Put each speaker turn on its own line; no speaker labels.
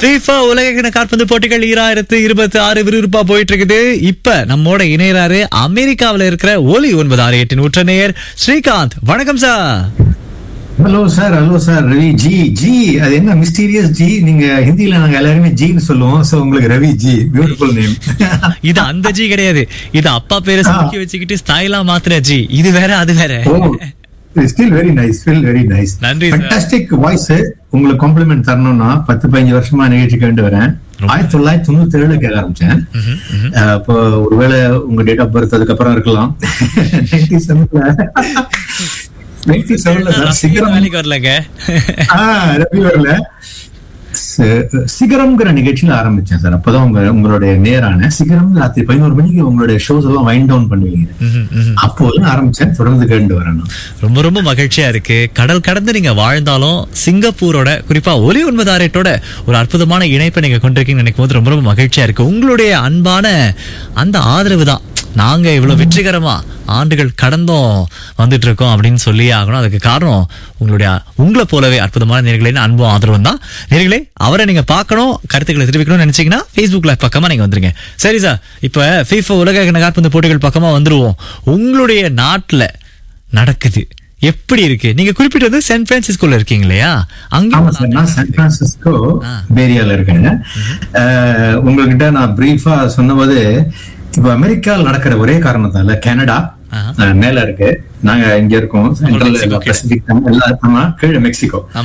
FIFA உலகக்கிண காற்பந்து போட்டிகள் ஈராயிரத்து இருபத்தி ஆறு விறுவிறுப்பா போயிட்டு இருக்குது இப்ப நம்மோட இணையறாரு அமெரிக்காவுல இருக்கிற ஒலி ஒன்பது ஆறு எட்டு நூற்ற நேயர் ஸ்ரீகாந்த் வணக்கம் sir
hello sir hello sir Ravi ji ji அது என்ன மிஸ்டீரியஸ் ஜி நீங்க ஹிந்தில நாங்க எல்லாருமே ஜின்னு சொல்லுவோம் சோ உங்களுக்கு ரவி ஜி பியூட்டிஃபுல் நேம்
இது அந்த ஜி கிடையாது இது அப்பா பேரை சுருக்கி வச்சுக்கிட்டு ஸ்டைலா மாத்துற ஜி இது வேற அது வேற
oh still very nice feel very nice
நன்றி, sir.
ஃபண்டாஸ்டிக் வாய்ஸ் உங்களுக்கு காம்ப்ளிமெண்ட் தரணும்னா பத்து பதினஞ்சு வருஷமா நிகழ்ச்சி கேட்டு வரேன் ஆயிரத்தி தொள்ளாயிரத்தி தொண்ணூத்தி ஏழுல கேட்க ஆரம்பிச்சேன் அஹ், அப்போ ஒருவேளை உங்க டேட் ஆஃப் பர்த் அதுக்கப்புறம் இருக்கலாம் நைன்டி செவன்ல நைன்டி செவன்ல சார் சிகரம்
வேலைக்கு வரலங்க
ஆ, ரவி வரல சி- சிகரம்ங்கிற நிகழ்ச்சியில ஆரம்பிச்சேன் சார் அப்பதான் உங்க உங்களுடைய நேரான சிகரம் ராத்திரி பதினோரு மணிக்கு உங்களுடைய ஷோஸ் எல்லாம் வைண்ட் டவுன் பண்ணுவீங்க
ம்ஹும், ம்ஹும்.
அப்போதான் ஆரம்பிச்சேன் தொடர்ந்து கேட்டு வரேன் நான்.
ரொம்ப ரொம்ப மகிழ்ச்சியா இருக்கு கடல் கடந்து நீங்க வாழ்ந்தாலும் சிங்கப்பூரோட குறிப்பா ஒலி ஒன்பது ஆரேட்டோட ஒரு அற்புதமான இணைப்பை நீங்க கொண்டிருக்கீங்கன்னு நினைக்கும் போது ரொம்ப ரொம்ப மகிழ்ச்சியா இருக்கு உங்களுடைய அன்பான அந்த ஆதரவு தான் நாங்க இவ்வளவு வெற்றிகரமா ஆண்டுகள் கடந்தும் வந்துட்டு இருக்கோம் அப்படின்னு சொல்லி ஆகணும் அதுக்கு காரணம் உங்களுடைய உங்களை போலவே அற்புதமான நேர்களின் அன்பும் ஆதரவும் தான் நேர்களே அவரை நீங்க பார்க்கணும் கருத்துக்களை தெரிவிக்கணும்னு நினைச்சீங்கன்னா ஃபேஸ்புக்ல பக்கமா நீங்க வந்துருங்க சரி சார் இப்ப FIFA உலக கால்பந்து போட்டிகள் பக்கமா வந்துருவோம் உங்களுடைய நாட்டுல நடக்குது எப்படி இருக்கு நீங்க குறிப்பிட்டு வந்து சான் பிரான்சிஸ்கோல இருக்கீங்க இல்லையா
ஆமா
அங்க
சார் நான் சான் பிரான்சிஸ்கோ
ஆ.
பேரியால இருக்கேன் அஹ், உங்ககிட்ட நான் பிரீஃபா சொன்னபோது இப்ப அமெரிக்காவில் நடக்கிற ஒரே காரணத்தால கனடா
ஆ.
அஹ், மேல இருக்கு நாங்க இங்க இருக்கோம் சென்ட்ரல்
மெக்சிகோ கீழே.
பசிபிக் எல்லா ஆமா, கீழே மெக்சிகோ